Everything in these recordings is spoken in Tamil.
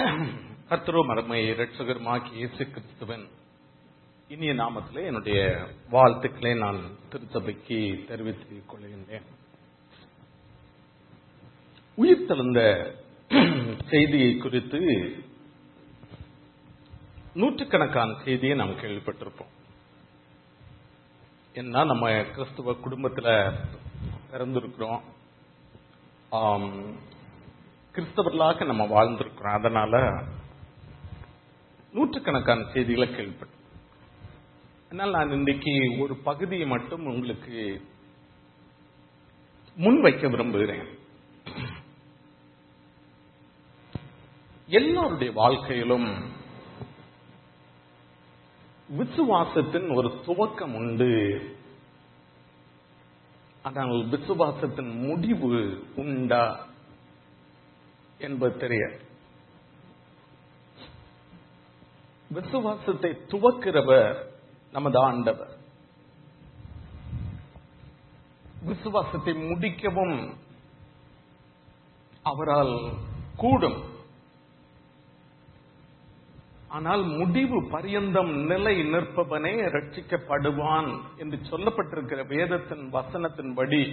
கர்த்தரும் அருமை இரட்சகருமாக்கி இயேசு கிறிஸ்துவன் இனிய நாமத்திலே என்னுடைய வாழ்த்துக்களை நான் திருச்சபைக்கு தெரிவித்துக் கொள்கின்றேன் உயிர் தெழுந்த செய்தியை குறித்து நூற்றுக்கணக்கான செய்தியை நாம் கேள்விப்பட்டிருப்போம் என்ன நம்ம கிறிஸ்துவ குடும்பத்துல பிறந்திருக்கிறோம் ஆம், கிறிஸ்தவர்களாக நம்ம வாழ்ந்திருக்கிறோம் அதனால நூற்றுக்கணக்கான செய்திகளை கேள்விப்பட்டேன் அதனால் நான் இன்றைக்கு ஒரு பகுதியை மட்டும் உங்களுக்கு முன்வைக்க விரும்புகிறேன் எல்லாருடைய வாழ்க்கையிலும் விசுவாசத்தின் ஒரு துவக்கம் உண்டு ஆனால் விசுவாசத்தின் முடிவு உண்டா என்பது தெரியாது விசுவாசத்தை துவக்கிறவர் நமது ஆண்டவர் விசுவாசத்தை முடிக்கவும் அவரால் கூடும் ஆனால் முடிவு பரியந்தம் நிலை நிற்பவனே ரட்சிக்கப்படுவான் என்று சொல்லப்பட்டிருக்கிற வேதத்தின் வசனத்தின்படி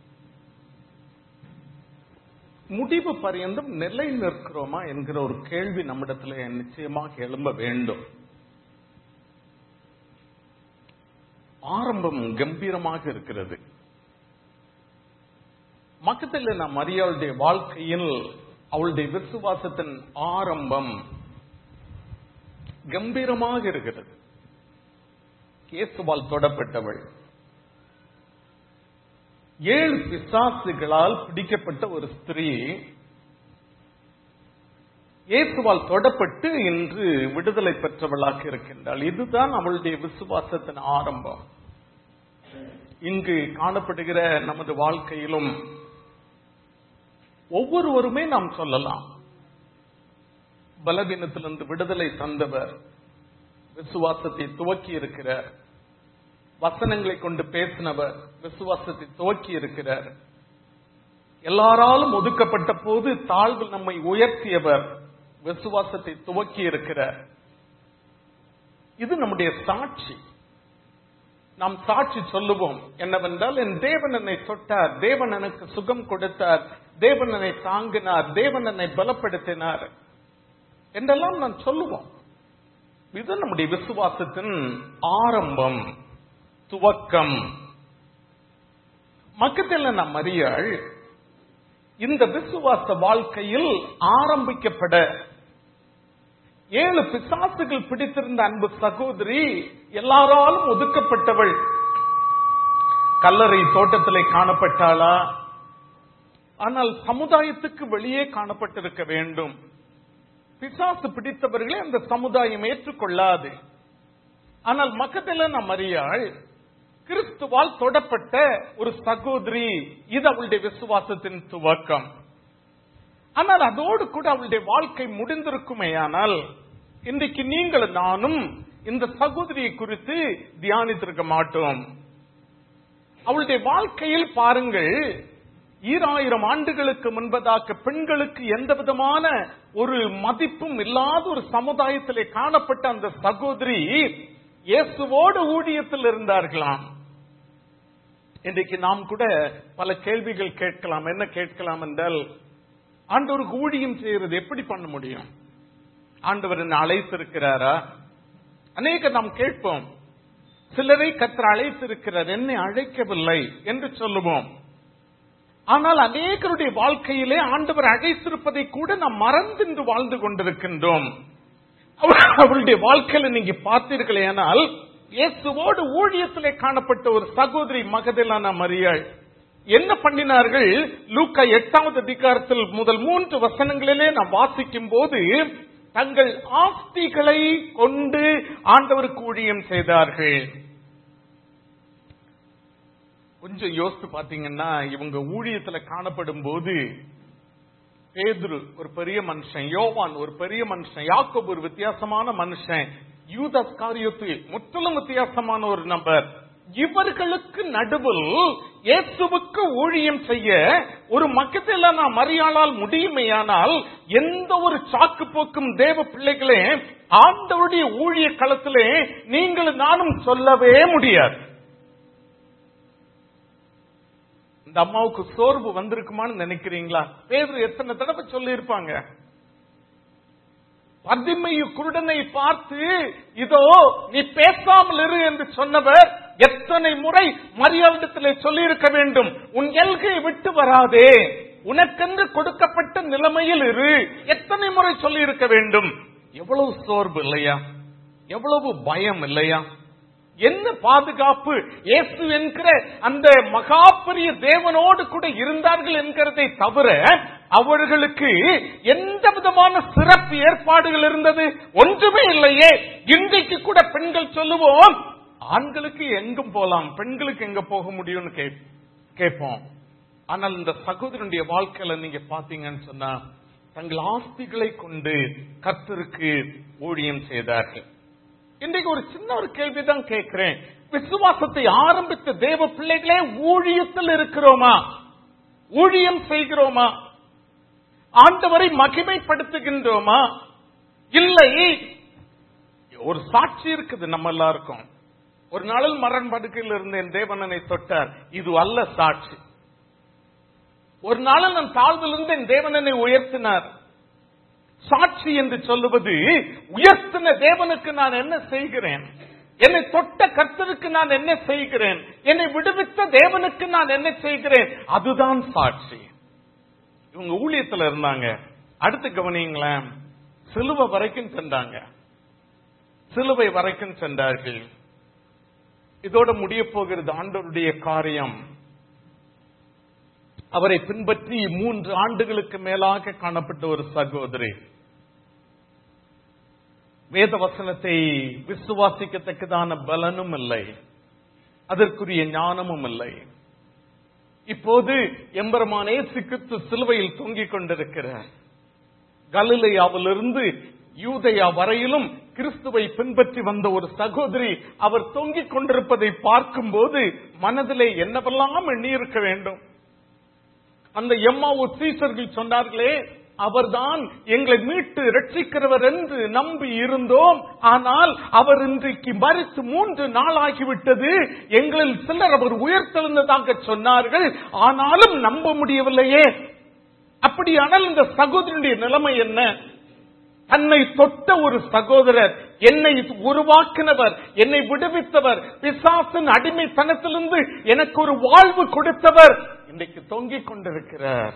முடிவு பரியந்தம் நிலை நிற்கிறோமா என்கிற ஒரு கேள்வி நம்மிடத்துல நிச்சயமாக எழும்ப வேண்டும் ஆரம்பம் கம்பீரமாக இருக்கிறது மக்கத்தில் நாம் மரியாளுடைய வாழ்க்கையில் அவளுடைய விசுவாசத்தின் ஆரம்பம் கம்பீரமாக இருக்கிறது இயேசுவால் தொடப்பட்டவள் ஏழு பிசாசுகளால் பிடிக்கப்பட்ட ஒரு ஸ்திரீ இயேசுவால் தொடப்பட்டு இன்று விடுதலை பெற்றவளாக இருக்கின்றாள் இதுதான் அவளுடைய விசுவாசத்தின் ஆரம்பம் இங்கு காணப்படுகிற நமது வாழ்க்கையிலும் ஒவ்வொருவருமே நாம் சொல்லலாம் பலவீனத்திலிருந்து விடுதலை தந்தவர் விசுவாசத்தை துவக்கி இருக்கிறார் வசனங்களை கொண்டு பேசினவர் விசுவாசத்தை துவக்கி இருக்கிறார் எல்லாராலும் ஒதுக்கப்பட்ட போது தாழ்வில் நம்மை உயர்த்தியவர் விசுவாசத்தை துவக்கி இருக்கிறார் இது நம்முடைய சாட்சி நாம் சாட்சி சொல்லுவோம் என்னவென்றால் என் தேவன் என்னை தொட்டார் தேவன் எனக்கு சுகம் கொடுத்தார் தேவன் என்னை தாங்கினார் தேவன் என்னை பலப்படுத்தினார் என்றெல்லாம் நான் சொல்லுவோம் இது நம்முடைய விசுவாசத்தின் ஆரம்பம் துவக்கம் மக்கத்தில் நம் மரியாள் இந்த விசுவாச வாழ்க்கையில் ஆரம்பிக்கப்பட ஏழு பிசாசுகள் பிடித்திருந்த அன்பு சகோதரி எல்லாராலும் ஒதுக்கப்பட்டவள் கல்லறை தோட்டத்திலே காணப்பட்டாளா ஆனால் சமுதாயத்துக்கு வெளியே காணப்பட்டிருக்க வேண்டும் பிசாசு பிடித்தவர்களை அந்த சமுதாயம் ஏற்றுக்கொள்ளாது ஆனால் மக்கத்தில் நம் அறியாள் கிறிஸ்துவால் தொடப்பட்ட ஒரு சகோதரி இது அவளுடைய விசுவாசத்தின் துவக்கம் ஆனால் அதோடு கூட அவளுடைய வாழ்க்கை முடிந்திருக்குமேயானால் இன்றைக்கு நீங்கள் நானும் இந்த சகோதரியை குறித்து தியானித்திருக்க மாட்டோம் அவளுடைய வாழ்க்கையில் பாருங்கள் ஈராயிரம் ஆண்டுகளுக்கு முன்பதாக பெண்களுக்கு எந்த விதமான ஒரு மதிப்பும் இல்லாத ஒரு சமுதாயத்திலே காணப்பட்ட அந்த சகோதரி இயேசுவோடு ஊழியத்தில் இருந்தார்களாம் இன்றைக்கு நாம் கூட பல கேள்விகள் கேட்கலாம் என்ன கேட்கலாம் என்றால் ஆண்டவருக்கு ஊழியம் செய்யறது எப்படி பண்ண முடியும் ஆண்டவர் என்ன அழைத்திருக்கிறாரா அநேக நாம் கேட்போம் சிலரை கத்திர அழைத்திருக்கிறார் என்னை அழைக்கவில்லை என்று சொல்லுவோம் ஆனால் அநேகருடைய வாழ்க்கையிலே ஆண்டவர் அழைத்திருப்பதை கூட நாம் மறந்து வாழ்ந்து கொண்டிருக்கின்றோம் அவருடைய வாழ்க்கையில நீங்க பார்த்தீர்களே ஆனால் இயேசுவோடு ஊழியத்திலே காணப்பட்ட ஒரு சகோதரி மகதிலான மரியாள் என்ன பண்ணினார்கள் லூக்கா எட்டாவது அதிகாரத்தில் முதல் மூன்று வசனங்களிலே நாம் வாசிக்கும் போது தங்கள் ஆஸ்திகளை கொண்டு ஆண்டவருக்கு ஊழியம் செய்தார்கள் கொஞ்சம் யோசித்து பாத்தீங்கன்னா இவங்க ஊழியத்துல காணப்படும் போது பேதுரு ஒரு பெரிய மனுஷன் யோவான் ஒரு பெரிய மனுஷன் யாக்கோபு ஒரு வித்தியாசமான மனுஷன் யூதஸ் காரியத்து முற்றிலும் வித்தியாசமான ஒரு நபர் இவர்களுக்கு நடுவில் இயேசுவுக்கு ஊழியம் செய்ய ஒரு மக்கத்தில் நான் மறியாளால் முடியுமேயானால் எந்த ஒரு சாக்கு போக்கும் தேவ பிள்ளைகளே ஆண்டவருடைய ஊழிய களத்திலே நீங்கள் நானும் சொல்லவே முடியாது இந்த அம்மாவுக்கு சோர்வு வந்திருக்குமான்னு நினைக்கிறீங்களா பேதர் எத்தனை தடவை சொல்லி இருப்பாங்க பதிமையு குருடனை பார்த்து இதோ நீ பேசாமல் இரு என்று சொன்னவர் எத்தனை முறை மரியாதத்திலே சொல்லி இருக்க வேண்டும் உன் எல்கையை விட்டு வராதே உனக்கென்று கொடுக்கப்பட்ட நிலைமையில் இரு எத்தனை முறை சொல்லி இருக்க வேண்டும் எவ்வளவு சோர்வு இல்லையா எவ்வளவு பயம் இல்லையா என்ன பாதுகாப்பு இயேசு என்கிற அந்த மகா பெரிய தேவனோடு கூட இருந்தார்கள் என்கிறதை தவிர அவர்களுக்கு எந்த விதமான சிறப்பு ஏற்பாடுகள் இருந்தது ஒன்றுமே இல்லையே இன்றைக்கு கூட பெண்கள் சொல்லுவோம் ஆண்களுக்கு எங்கும் போலாம் பெண்களுக்கு எங்க போக முடியும்னு கேப்- கேட்போம் ஆனால் இந்த சகோதரனுடைய வாழ்க்கையில நீங்க பாத்தீங்கன்னு சொன்னா தங்கள் ஆஸ்திகளை கொண்டு கர்த்தருக்கு ஊழியம் செய்தார்கள் இன்றைக்கு ஒரு சின்ன ஒரு கேள்விதான் கேட்கிறேன் விசுவாசத்தை ஆரம்பித்த தேவ பிள்ளைகளே ஊழியத்தில் இருக்கிறோமா ஊழியம் செய்கிறோமா ஆண்டவரை மகிமைப்படுத்துகின்றோமா இல்லை ஒரு சாட்சி இருக்குது நம்ம எல்லாருக்கும் ஒரு நாளில் மரண் படுக்கையில் இருந்தேன் தேவனனை தொட்டார் இது அல்ல சாட்சி ஒரு நாளில் நான் தாழ்வில் இருந்தேன் தேவனனை உயர்த்தினார் சாட்சி என்று சொல்லுவது உயர்த்தின தேவனுக்கு நான் என்ன செய்கிறேன் என்னை தொட்ட கர்த்தருக்கு நான் என்ன செய்கிறேன் என்னை விடுவித்த தேவனுக்கு நான் என்ன செய்கிறேன் அதுதான் சாட்சி இவங்க ஊழியத்துல இருந்தாங்க அடுத்து கவனிங்களேன் சிலுவை வரைக்கும் சென்றாங்க சிலுவை வரைக்கும் சென்றார்கள் இதோட முடிய போகிறது ஆண்டவருடைய காரியம் அவரை பின்பற்றி மூன்று ஆண்டுகளுக்கு மேலாக காணப்பட்ட ஒரு சகோதரி வேத வசனத்தை விசுவாசிக்கத்தக்கதான பலனும் இல்லை அதற்குரிய ஞானமும் இல்லை இப்போது எம்பெருமானே சிக்கித்து சிலுவையில் தொங்கிக் கொண்டிருக்கிறார் கலிலையாவிலிருந்து யூதயா வரையிலும் கிறிஸ்துவை பின்பற்றி வந்த ஒரு சகோதரி அவர் தொங்கிக் கொண்டிருப்பதை பார்க்கும்போது மனதிலே என்னவெல்லாம் எண்ணியிருக்க வேண்டும் அந்த எம்மாவு சீசர்கள் சொன்னார்களே அவர்தான் எங்களை மீட்டு ரட்சிக்கிறவர் என்று நம்பி இருந்தோம் ஆனால் அவர் இன்றைக்கு மறித்து மூன்று நாள் ஆகிவிட்டது எங்களில் சிலர் அவர் உயர்த்தெழுந்ததாக சொன்னார்கள் ஆனாலும் நம்ப முடியவில்லையே அப்படியானால் இந்த சகோதரனுடைய நிலைமை என்ன தன்னை தொட்ட ஒரு சகோதரர் என்னை உருவாக்கினவர் என்னை விடுவித்தவர் பிசாசின் அடிமைத்தனத்திலிருந்து எனக்கு ஒரு வாழ்வு கொடுத்தவர் இன்றைக்கு தொங்கிக் கொண்டிருக்கிறார்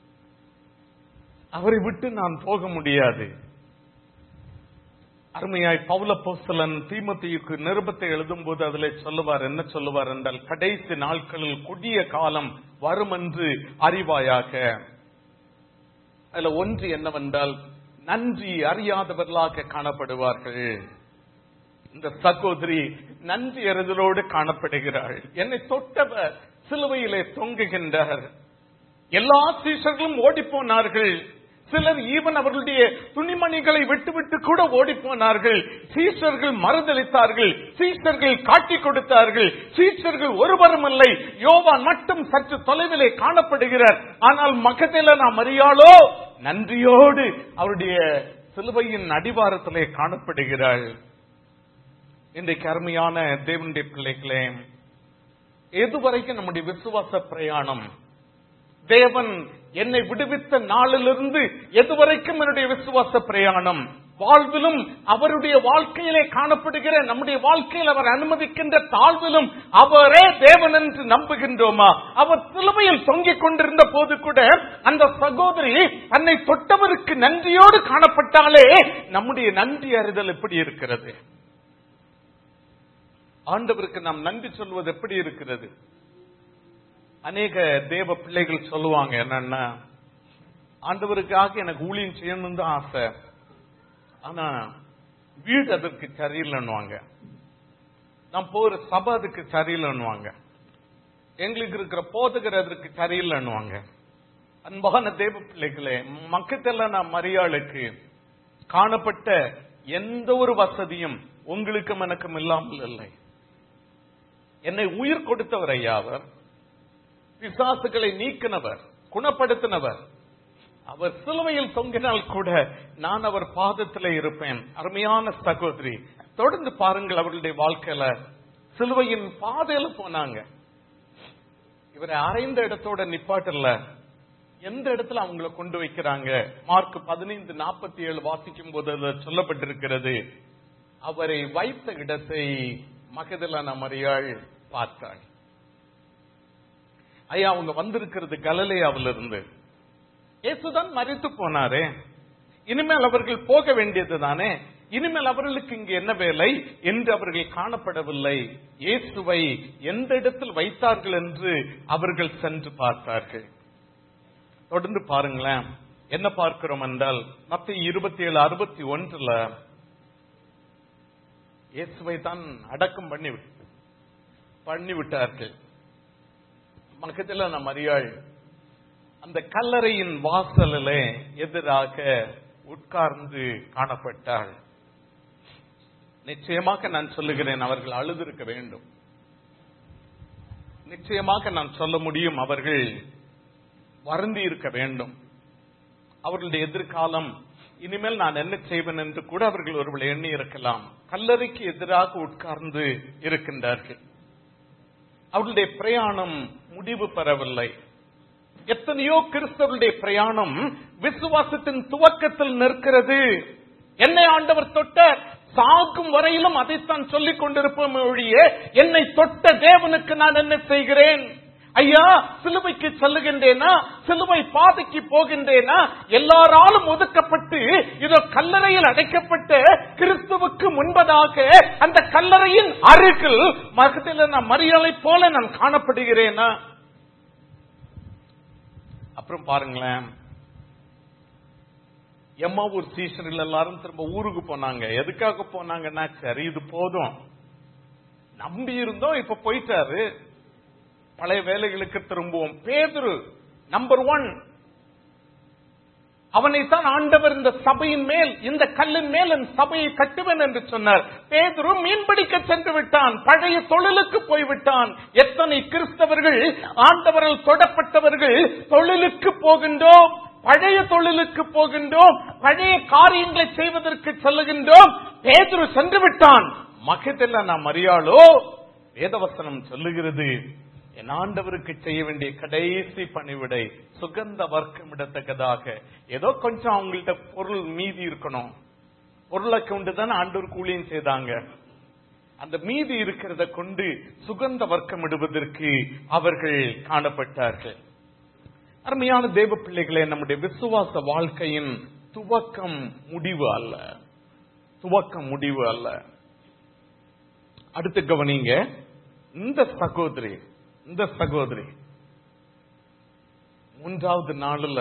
அவரை விட்டு நான் போக முடியாது அருமையாய் பவுல போஸ்தலன் தீமத்தியுக்கு நிருபத்தை எழுதும் போது அதிலே சொல்லுவார் என்ன சொல்லுவார் என்றால் கடைசி நாட்களில் கொடிய காலம் வரும் என்று அறிவாயாக அதுல ஒன்று என்னவென்றால் நன்றி அறியாதவர்களாக காணப்படுவார்கள் இந்த சகோதரி நன்றி அறிதலோடு காணப்படுகிறாள் என்னை தொட்டவர் சிலுவையிலே தொங்குகின்றார் எல்லா சீஷர்களும் ஓடி போனார்கள் சிலர் ஈவன் அவர்களுடைய துணிமணிகளை விட்டுவிட்டு கூட ஓடி போனார்கள் சீஷர்கள் மறுதளித்தார்கள் சீஷர்கள் காட்டிக் கொடுத்தார்கள் சீஷர்கள் ஒருவரும் இல்லை யோவான் மட்டும் சற்று தொலைவிலே காணப்படுகிறார் ஆனால் மகத்தில நாம் அறியாளோ நன்றியோடு அவருடைய சிலுவையின் அடிவாரத்திலே காணப்படுகிறாள் இன்றைக்கு அருமையான தேவனுடைய பிள்ளைகளே எதுவரைக்கும் நம்முடைய விசுவாச பிரயாணம் தேவன் என்னை விடுவித்த நாளிலிருந்து எதுவரைக்கும் என்னுடைய விசுவாச பிரயாணம் வாழ்விலும் அவருடைய வாழ்க்கையிலே காணப்படுகிற நம்முடைய வாழ்க்கையில் அவர் அனுமதிக்கின்ற தாழ்விலும் அவரே தேவன் என்று நம்புகின்றோமா அவர் சிலுவையில் தொங்கிக் கொண்டிருந்த போது கூட அந்த சகோதரி தன்னை தொட்டவருக்கு நன்றியோடு காணப்பட்டாலே நம்முடைய நன்றி அறிதல் எப்படி இருக்கிறது ஆண்டவருக்கு நாம் நன்றி சொல்வது எப்படி இருக்கிறது அநேக தேவ பிள்ளைகள் சொல்லுவாங்க என்னன்னா ஆண்டவருக்காக எனக்கு ஊழியம் செய்யணும்னு தான் ஆசை ஆனா வீடு அதற்கு சரியில்லைன்னுவாங்க நான் போற சபை அதுக்கு சரியில்லைன்னுவாங்க எங்களுக்கு இருக்கிற போதகர் அதற்கு சரியில்லைன்னுவாங்க அன்பான தேவ பிள்ளைகளே மக்கத்தெல்லாம் நான் மரியாளுக்கு காணப்பட்ட எந்த ஒரு வசதியும் உங்களுக்கும் எனக்கும் இல்லாமல் இல்லை என்னை உயிர் கொடுத்தவர் ஐயா அவர் பிசாசுகளை நீக்கினவர் குணப்படுத்தினவர் அவர் சிலுவையில் தொங்கினால் கூட நான் அவர் பாதத்தில் இருப்பேன் அருமையான சகோதரி தொடர்ந்து பாருங்கள் அவர்களுடைய வாழ்க்கையில சிலுவையின் பாதையில போனாங்க இவரை அரைந்த இடத்தோட நிப்பாட்டல எந்த இடத்துல அவங்கள கொண்டு வைக்கிறாங்க மார்க் பதினைந்து நாற்பத்தி ஏழு வாசிக்கும் போது அதுல சொல்லப்பட்டிருக்கிறது அவரை வைத்த இடத்தை மகதலான மரியாள் பார்த்தாள் ஐயா அவங்க வந்திருக்கிறது கலலேயாவில இருந்து இயேசுதான் மறித்து போனாரே இனிமேல் அவர்கள் போக வேண்டியது தானே இனிமேல் அவர்களுக்கு இங்கு என்ன வேலை என்று அவர்கள் காணப்படவில்லை இயேசுவை எந்த இடத்தில் வைத்தார்கள் என்று அவர்கள் சென்று பார்த்தார்கள் தொடர்ந்து பாருங்களேன் என்ன பார்க்கிறோம் என்றால் மத்திய இருபத்தி ஏழு அறுபத்தி ஒன்றுல இயேசுவை தான் அடக்கம் பண்ணி விட்டு பண்ணி விட்டார்கள் மகத்தில் நம்ம மரியாள் அந்த கல்லறையின் வாசலிலே எதிராக உட்கார்ந்து காணப்பட்டாள் நிச்சயமாக நான் சொல்லுகிறேன் அவர்கள் அழுதிருக்க வேண்டும் நிச்சயமாக நான் சொல்ல முடியும் அவர்கள் வருந்தி இருக்க வேண்டும் அவர்களுடைய எதிர்காலம் இனிமேல் நான் என்ன செய்வேன் என்று கூட அவர்கள் ஒருவேளை எண்ணி இருக்கலாம் கல்லறைக்கு எதிராக உட்கார்ந்து இருக்கின்றார்கள் அவர்களுடைய பிரயாணம் முடிவு பெறவில்லை எத்தனையோ கிறிஸ்தவருடைய பிரயாணம் விசுவாசத்தின் துவக்கத்தில் நிற்கிறது என்னை ஆண்டவர் தொட்ட சாகும் வரையிலும் அதைத்தான் சொல்லிக் கொண்டிருப்போம் ஒழிய என்னை தொட்ட தேவனுக்கு நான் என்ன செய்கிறேன் ஐயா சிலுவைக்கு செல்லுகின்றேனா சிலுவை பாதைக்கு போகின்றேனா எல்லாராலும் ஒதுக்கப்பட்டு இதோ கல்லறையில் அடைக்கப்பட்ட கிறிஸ்துவுக்கு முன்பதாக அந்த கல்லறையின் அருகில் மகத்தில் நான் மரியாதை போல நான் காணப்படுகிறேனா அப்புறம் பாருங்களேன் எம்மாவூர் சீசர்கள் எல்லாரும் திரும்ப ஊருக்கு போனாங்க எதுக்காக போனாங்கன்னா சரி இது போதும் நம்பி இருந்தோம் இப்ப போயிட்டாரு பழைய வேலைகளுக்கு திரும்புவோம் பேதுரு நம்பர் ஒன் அவனைத்தான் ஆண்டவர் இந்த சபையின் மேல் இந்த கல்லின் மேல் என் சபையை கட்டுவேன் என்று சொன்னார் பேதுரு மீன்பிடிக்க சென்று விட்டான் பழைய தொழிலுக்கு போய்விட்டான் எத்தனை கிறிஸ்தவர்கள் ஆண்டவரால் தொடப்பட்டவர்கள் தொழிலுக்கு போகின்றோம் பழைய தொழிலுக்கு போகின்றோம் பழைய காரியங்களை செய்வதற்கு செல்லுகின்றோம் பேதுரு சென்று விட்டான் மகத்தில் நாம் அறியாளோ வேதவசனம் சொல்லுகிறது என் ஆண்டவருக்கு செய்ய வேண்டிய கடைசி பணிவிடை சுகந்த வர்க்கம் இடத்தக்கதாக ஏதோ கொஞ்சம் அவங்கள்ட்ட பொருள் மீதி இருக்கணும் பொருளை கொண்டு தானே ஆண்டவர் கூலியும் செய்தாங்க அந்த மீதி இருக்கிறத கொண்டு சுகந்த வர்க்கம் இடுவதற்கு அவர்கள் காணப்பட்டார்கள் அருமையான தேவ பிள்ளைகளே நம்முடைய விசுவாச வாழ்க்கையின் துவக்கம் முடிவு அல்ல துவக்கம் முடிவு அல்ல அடுத்து கவனிங்க இந்த சகோதரி இந்த சகோதரி மூன்றாவது நாளில்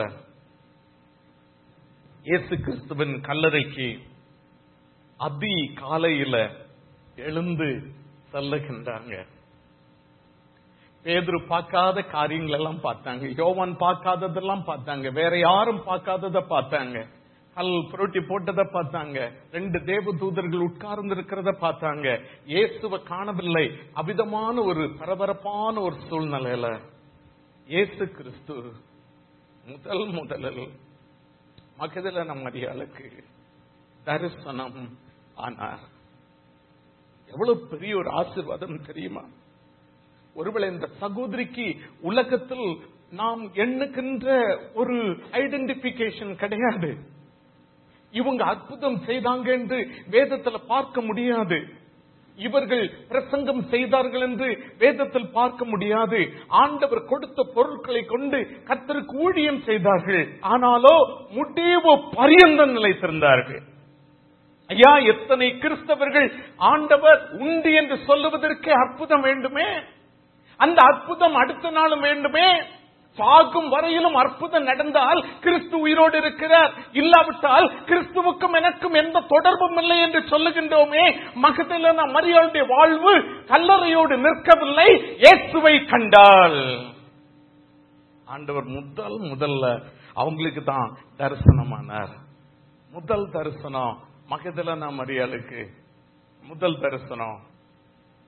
இயேசு கிறிஸ்துவின் கல்லறைக்கு அதி காலையில எழுந்து செல்லுகின்றாங்க பேதுரு பார்க்காத காரியங்கள் எல்லாம் பார்த்தாங்க யோவான் பார்க்காததெல்லாம் பார்த்தாங்க வேற யாரும் பார்க்காதத பார்த்தாங்க கல் புரட்டி போட்டதை பார்த்தாங்க ரெண்டு தேவ தூதர்கள் உட்கார்ந்து இருக்கிறத பார்த்தாங்க இயேசுவை காணவில்லை அவிதமான ஒரு பரபரப்பான ஒரு சூழ்நிலையில இயேசு கிறிஸ்து முதல் முதலில் மகதில நம் மரியாளுக்கு தரிசனம் ஆனார் எவ்வளவு பெரிய ஒரு ஆசீர்வாதம் தெரியுமா ஒருவேளை இந்த சகோதரிக்கு உலகத்தில் நாம் எண்ணுகின்ற ஒரு ஐடென்டிபிகேஷன் கிடையாது இவங்க அற்புதம் செய்தாங்க என்று வேதத்துல பார்க்க முடியாது இவர்கள் பிரசங்கம் செய்தார்கள் என்று வேதத்தில் பார்க்க முடியாது ஆண்டவர் கொடுத்த பொருட்களை கொண்டு கத்தருக்கு ஊழியம் செய்தார்கள் ஆனாலோ முடிவு பரியந்த நிலைத்திருந்தார்கள் ஐயா எத்தனை கிறிஸ்தவர்கள் ஆண்டவர் உண்டு என்று சொல்லுவதற்கே அற்புதம் வேண்டுமே அந்த அற்புதம் அடுத்த நாளும் வேண்டுமே சாகும் வரையிலும் அற்புதம் நடந்தால் கிறிஸ்து உயிரோடு இருக்கிறார் இல்லாவிட்டால் கிறிஸ்துவுக்கும் எனக்கும் எந்த தொடர்பும் இல்லை என்று சொல்லுகின்றோமே மகதிலான மரியாளுடைய வாழ்வு கல்லறையோடு நிற்கவில்லை இயேசுவை கண்டால் ஆண்டவர் முதல் முதல்ல அவங்களுக்கு தான் தரிசனமானார் முதல் தரிசனம் மகதிலான மரியாளுக்கு முதல் தரிசனம்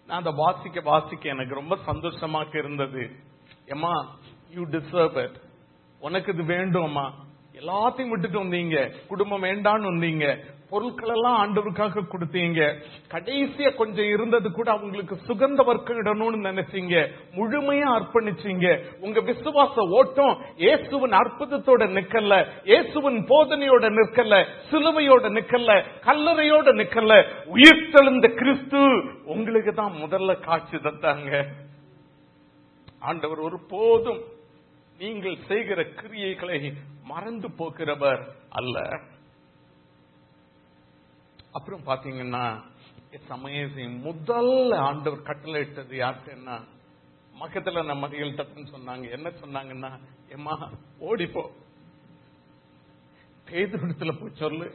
நான் அதை வாசிக்க வாசிக்க எனக்கு ரொம்ப சந்தோஷமாக இருந்தது ஏமா யூ டிசர்வ் இட் உனக்கு இது வேண்டும் அம்மா எல்லாத்தையும் விட்டுட்டு வந்தீங்க குடும்பம் வேண்டான்னு வந்தீங்க பொருட்கள் எல்லாம் ஆண்டவருக்காக கொடுத்தீங்க கடைசியா கொஞ்சம் இருந்தது கூட அவங்களுக்கு சுகந்த வர்க்கம் இடணும்னு நினைச்சீங்க முழுமையா அர்ப்பணிச்சீங்க உங்க விசுவாச ஓட்டம் இயேசுவின் அற்புதத்தோட நிக்கல இயேசுவின் போதனையோட நிற்கல சிலுவையோட நிக்கல கல்லறையோட நிக்கல உயிர்த்தெழுந்த கிறிஸ்து உங்களுக்கு தான் முதல்ல காட்சி தந்தாங்க ஆண்டவர் ஒரு போதும் நீங்கள் செய்கிற கிரியைகளை மறந்து போகிறவர் அல்ல அப்புறம் பாத்தீங்கன்னா சமயம் முதல் ஆண்டவர் கட்டளை இட்டது யார்கிட்டன்னா மக்கத்துல நம்ம மதிகள் தப்புன்னு சொன்னாங்க என்ன சொன்னாங்கன்னா ஏமா ஓடிப்போ பேதுடத்துல போய் சொல்லு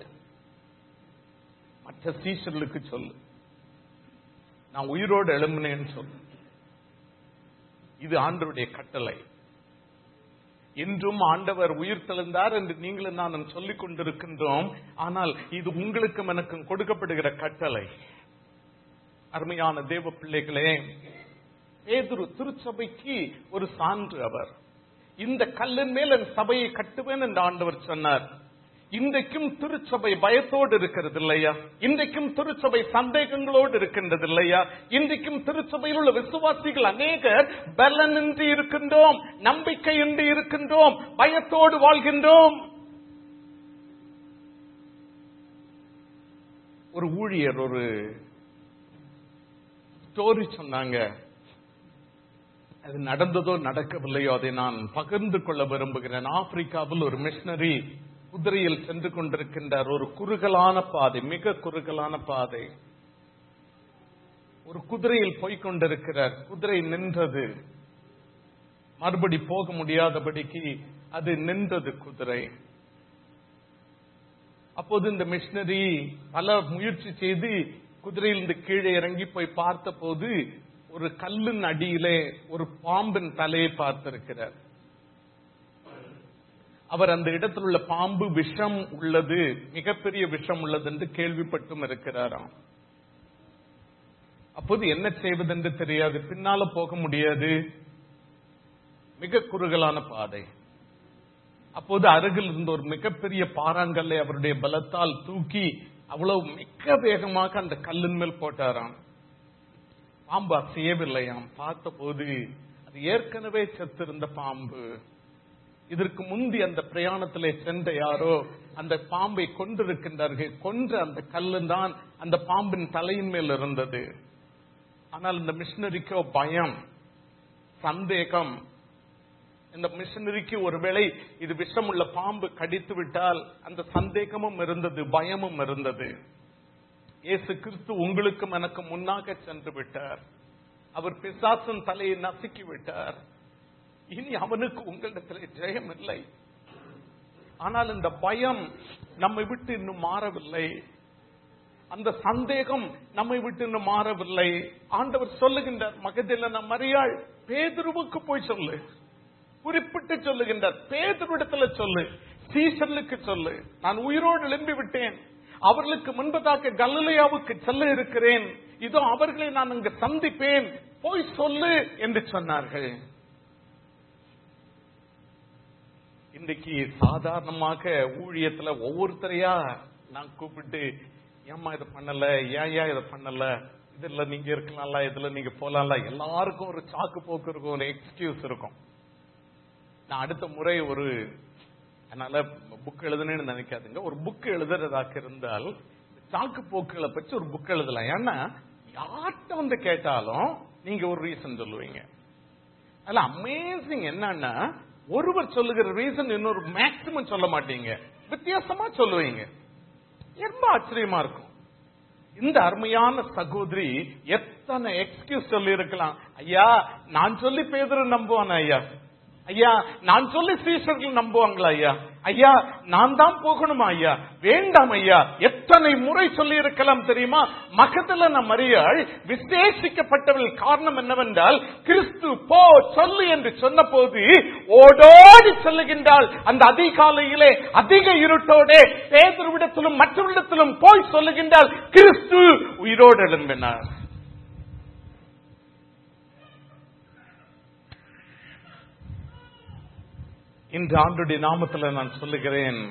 மற்ற சீசர்களுக்கு சொல்லு நான் உயிரோடு எழும்பினேன்னு சொல்லு இது ஆண்டவருடைய கட்டளை இன்றும் ஆண்டவர் உயிர் தெழுந்தார் என்று நீங்களும் நானும் சொல்லிக் கொண்டிருக்கின்றோம் ஆனால் இது உங்களுக்கும் எனக்கும் கொடுக்கப்படுகிற கட்டளை அருமையான தேவ பிள்ளைகளே பேதுரு திருச்சபைக்கு ஒரு சான்று அவர் இந்த கல்லின் மேல் என் சபையை கட்டுவேன் என்று ஆண்டவர் சொன்னார் இன்றைக்கும் திருச்சபை பயத்தோடு இருக்கிறது இல்லையா இன்றைக்கும் திருச்சபை சந்தேகங்களோடு இருக்கின்றது இல்லையா இன்றைக்கும் திருச்சபையில் உள்ள விசுவாசிகள் அநேகர் பலனின்றி இருக்கின்றோம் நம்பிக்கையின்றி இருக்கின்றோம் பயத்தோடு வாழ்கின்றோம் ஒரு ஊழியர் ஒரு ஸ்டோரி சொன்னாங்க அது நடந்ததோ நடக்கவில்லையோ அதை நான் பகிர்ந்து கொள்ள விரும்புகிறேன் ஆப்பிரிக்காவில் ஒரு மிஷனரி குதிரையில் சென்று கொண்டிருக்கின்றார் ஒரு குறுகலான பாதை மிக குறுகலான பாதை ஒரு குதிரையில் போய்க் கொண்டிருக்கிறார் குதிரை நின்றது மறுபடி போக முடியாதபடிக்கு அது நின்றது குதிரை அப்போது இந்த மிஷினரி பல முயற்சி செய்து குதிரையிலிருந்து கீழே இறங்கி போய் பார்த்த போது ஒரு கல்லின் அடியிலே ஒரு பாம்பின் தலையை பார்த்திருக்கிறார் அவர் அந்த இடத்தில் உள்ள பாம்பு விஷம் உள்ளது மிகப்பெரிய விஷம் உள்ளது என்று கேள்விப்பட்டும் இருக்கிறாராம் அப்போது என்ன செய்வதென்று தெரியாது பின்னால போக முடியாது மிக குறுகலான பாதை அப்போது அருகில் இருந்த ஒரு மிகப்பெரிய பாறாங்கல்லை அவருடைய பலத்தால் தூக்கி அவ்வளவு மிக வேகமாக அந்த கல்லின் மேல் போட்டாராம் பாம்பு அசையவில்லையாம் பார்த்த போது அது ஏற்கனவே செத்திருந்த பாம்பு இதற்கு முந்தி அந்த பிரயாணத்திலே சென்ற யாரோ அந்த பாம்பை கொண்டிருக்கின்றார்கள் கொன்ற அந்த கல்லு தான் அந்த பாம்பின் தலையின் மேல் இருந்தது ஆனால் இந்த மிஷினரிக்கோ பயம் சந்தேகம் இந்த மிஷினரிக்கு ஒருவேளை இது விஷமுள்ள பாம்பு கடித்து விட்டால் அந்த சந்தேகமும் இருந்தது பயமும் இருந்தது இயேசு கிறிஸ்து உங்களுக்கும் எனக்கு முன்னாக சென்று விட்டார் அவர் பிசாசன் தலையை நசுக்கி விட்டார் இனி அவனுக்கு உங்களிடத்தில் ஜெயம் இல்லை ஆனால் இந்த பயம் நம்மை விட்டு இன்னும் மாறவில்லை அந்த சந்தேகம் நம்மை விட்டு இன்னும் மாறவில்லை ஆண்டவர் சொல்லுகின்றார் மகதில மரியாள் பேதுருவுக்கு போய் சொல்லு குறிப்பிட்டு சொல்லுகின்றார் பேதுருவிடத்துல சொல்லு சீசர்களுக்கு சொல்லு நான் உயிரோடு எழும்பி விட்டேன் அவர்களுக்கு முன்பதாக கல்லலையாவுக்கு செல்ல இருக்கிறேன் இதோ அவர்களை நான் அங்கு சந்திப்பேன் போய் சொல்லு என்று சொன்னார்கள் இன்றைக்கு சாதாரணமாக ஊழியத்துல ஒவ்வொருத்தரையா நான் கூப்பிட்டு ஏம்மா இதை பண்ணல ஏன் ஏன் இதை பண்ணல இதுல நீங்க இருக்கலாம்ல இதுல நீங்க போலாம்ல எல்லாருக்கும் ஒரு சாக்கு போக்கு இருக்கும் ஒரு எக்ஸ்கியூஸ் இருக்கும் நான் அடுத்த முறை ஒரு அதனால புக் எழுதுனேன்னு நினைக்காதுங்க ஒரு புக் எழுதுறதாக இருந்தால் சாக்கு போக்குகளை பற்றி ஒரு புக் எழுதலாம் ஏன்னா யார்கிட்ட வந்து கேட்டாலும் நீங்க ஒரு ரீசன் சொல்லுவீங்க அதுல அமேசிங் என்னன்னா ஒருவர் சொல்லுகிற ரீசன் இன்னொரு மேக்சிமம் சொல்ல மாட்டீங்க வித்தியாசமா சொல்லுவீங்க ரொம்ப ஆச்சரியமா இருக்கும் இந்த அருமையான சகோதரி எத்தனை எக்ஸ்கியூஸ் சொல்லி இருக்கலாம் ஐயா நான் சொல்லி பேதரு நம்புவான ஐயா ஐயா நான் சொல்லி சீசர்கள் நம்புவாங்களா ஐயா ஐயா நான் தான் போகணுமா ஐயா வேண்டாம் ஐயா எத்தனை முறை சொல்லி இருக்கலாம் தெரியுமா மகதல மரியாள் விசேஷிக்கப்பட்டவள் காரணம் என்னவென்றால் கிறிஸ்து போ சொல்லு என்று சொன்ன போது ஓடோடி சொல்லுகின்றாள் அந்த அதிகாலையிலே அதிக இருட்டோட பேதருவிடத்திலும் மற்றவரிடத்திலும் போய் சொல்லுகின்றால் கிறிஸ்து உயிரோடு எழும்பினார் இன்று ஆண்டுடைய நாமத்துல நான் சொல்லுகிறேன்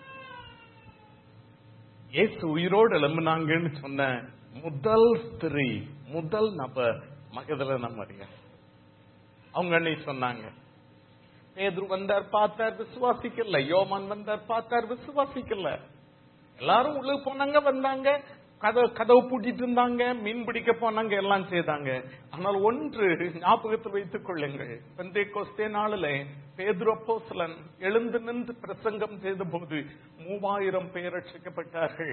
இயேசு உயிரோடு எழும்பினாங்கன்னு சொன்ன முதல் ஸ்திரீ முதல் நபர் மகதல மரியா அவங்க அன்னை சொன்னாங்க பேதுரு வந்தார் பார்த்தார் விசுவாசிக்கல யோமான் வந்தார் பார்த்தார் விசுவாசிக்கல எல்லாரும் உள்ள போனாங்க வந்தாங்க கதவு கதவு பூட்டிட்டு இருந்தாங்க மீன் பிடிக்க போனாங்க எல்லாம் செய்தாங்க ஆனால் ஒன்று ஞாபகத்தில் வைத்துக் கொள்ளுங்கள் பெந்தை கோஸ்தே நாளில் பேதுரு அப்போஸ்தலன் எழுந்து நின்று பிரசங்கம் செய்த போது மூவாயிரம் பேர் ரட்சிக்கப்பட்டார்கள்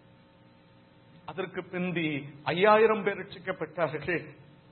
அதற்கு பிந்தி ஐயாயிரம் பேர் ரட்சிக்கப்பட்டார்கள்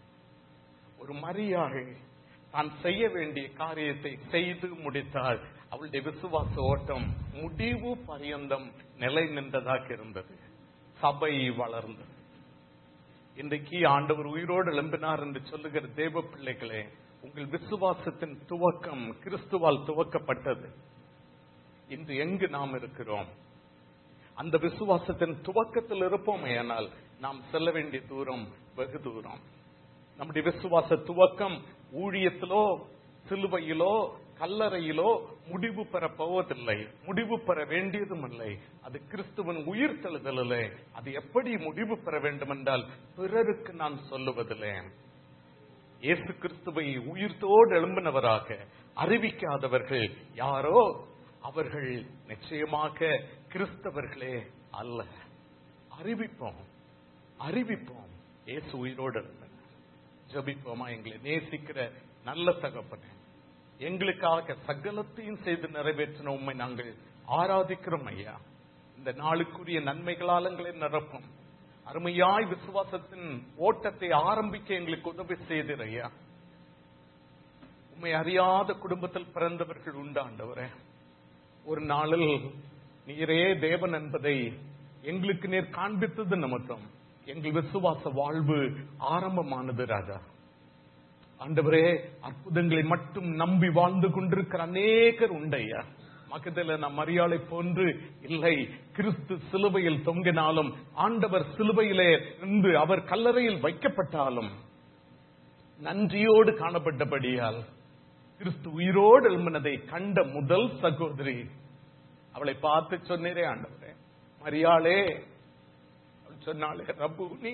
ஒரு மரியாதை தான் செய்ய வேண்டிய காரியத்தை செய்து முடித்தால் அவளுடைய விசுவாச ஓட்டம் முடிவு பரியந்தம் நிலை நின்றதாக இருந்தது சபை வளர்ந்தது இன்றைக்கு ஆண்டவர் உயிரோடு எழும்பினார் என்று சொல்லுகிற தேவ பிள்ளைகளே உங்கள் விசுவாசத்தின் துவக்கம் கிறிஸ்துவால் துவக்கப்பட்டது இன்று எங்கு நாம் இருக்கிறோம் அந்த விசுவாசத்தின் துவக்கத்தில் இருப்போமே ஆனால் நாம் செல்ல வேண்டிய தூரம் வெகு தூரம் நம்முடைய விசுவாச துவக்கம் ஊழியத்திலோ சிலுவையிலோ கல்லறையிலோ முடிவு பெற போவதில்லை முடிவு பெற வேண்டியதும் இல்லை அது கிறிஸ்துவன் உயிர் தெழுதலிலே அது எப்படி முடிவு பெற வேண்டும் என்றால் பிறருக்கு நான் சொல்லுவதில்லை இயேசு கிறிஸ்துவை உயிர்த்தோடு எழும்பினவராக அறிவிக்காதவர்கள் யாரோ அவர்கள் நிச்சயமாக கிறிஸ்தவர்களே அல்ல அறிவிப்போம் அறிவிப்போம் இயேசு உயிரோடு எழும்பினார் ஜபிப்போமா எங்களை நேசிக்கிற நல்ல தகப்பனே எங்களுக்காக சகலத்தையும் செய்து நிறைவேற்றின உண்மை நாங்கள் ஆராதிக்கிறோம் ஐயா இந்த நாளுக்குரிய நன்மைகளால் எங்களை நிரப்பும் அருமையாய் விசுவாசத்தின் ஓட்டத்தை ஆரம்பிக்க எங்களுக்கு உதவி செய்தீர் ஐயா உண்மை அறியாத குடும்பத்தில் பிறந்தவர்கள் உண்டாண்டவரே ஒரு நாளில் நீரே தேவன் என்பதை எங்களுக்கு நேர் காண்பித்தது நிமித்தம் எங்கள் விசுவாச வாழ்வு ஆரம்பமானது ராஜா ஆண்டவரே அற்புதங்களை மட்டும் நம்பி வாழ்ந்து கொண்டிருக்கிற அநேகர் உண்டையா மக்கத்தில் நம் மரியாதை போன்று இல்லை கிறிஸ்து சிலுவையில் தொங்கினாலும் ஆண்டவர் சிலுவையிலே இருந்து அவர் கல்லறையில் வைக்கப்பட்டாலும் நன்றியோடு காணப்பட்டபடியால் கிறிஸ்து உயிரோடு எழும்பினதை கண்ட முதல் சகோதரி அவளை பார்த்து சொன்னீரே ஆண்டவரே மரியாளே அவள் சொன்னாளே ரப்பு நீ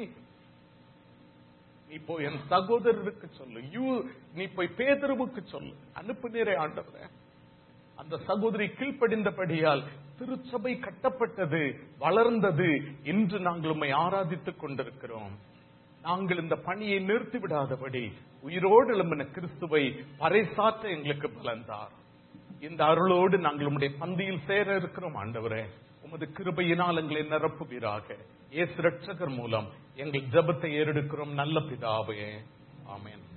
நீ போய் என் சகோதரருக்கு சொல்லு யூ நீ போய் பேதருவுக்கு சொல்லு அனுப்புனீரே ஆண்டவரே அந்த சகோதரி கீழ்ப்படிந்தபடியால் திருச்சபை கட்டப்பட்டது வளர்ந்தது இன்று நாங்கள் உண்மை ஆராதித்துக் கொண்டிருக்கிறோம் நாங்கள் இந்த பணியை நிறுத்தி விடாதபடி உயிரோடு எழும்பின கிறிஸ்துவை பறைசாற்ற எங்களுக்கு பலந்தார் இந்த அருளோடு நாங்கள் உம்முடைய பந்தியில் சேர இருக்கிறோம் ஆண்டவரே உமது கிருபையினால் எங்களை நிரப்புவீராக ஏசு ரட்சகர் மூலம் எங்கள் ஜபத்தை ஏறெடுக்கிறோம் நல்ல பிதாவே ஆமேன்